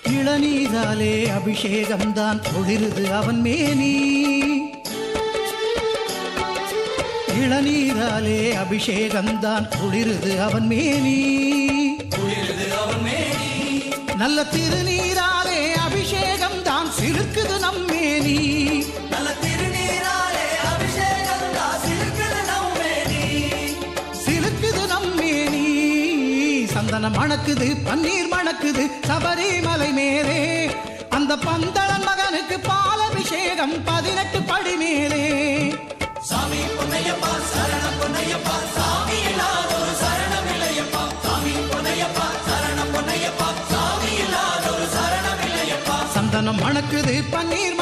இளநீராலே அபிஷேகம்தான் ஒளிருது அவன் மேனி இளநீராலே அபிஷேகம்தான் குளிருது அவன் மேனி நல்ல திருநீராலே அபிஷேகம் தான் சிலுக்குது நம்மேனி நல்ல திருநீராலே அபிஷேகம் சிலுக்குது நம்மேனி சிலுக்குது நம்மேனி சந்தனம் மணக்குது பன்னீர் மணக்குது சபரிமலை மேலே அந்த பந்தளன் மகனுக்கு பாலபிஷேகம் பதினெட்டு படி மேலே சாமி பொன்னையப்பா சரணம் பொன்னையப்பா சாமி இல்லாத ஒரு சரணம் இல்லையப்பா சாமி பொன்னையப்பா சரணம் பொன்னையப்பா சாமி இல்லாத ஒரு சரணம் இல்லையப்பா சந்தனம் மணக்குது பன்னீர்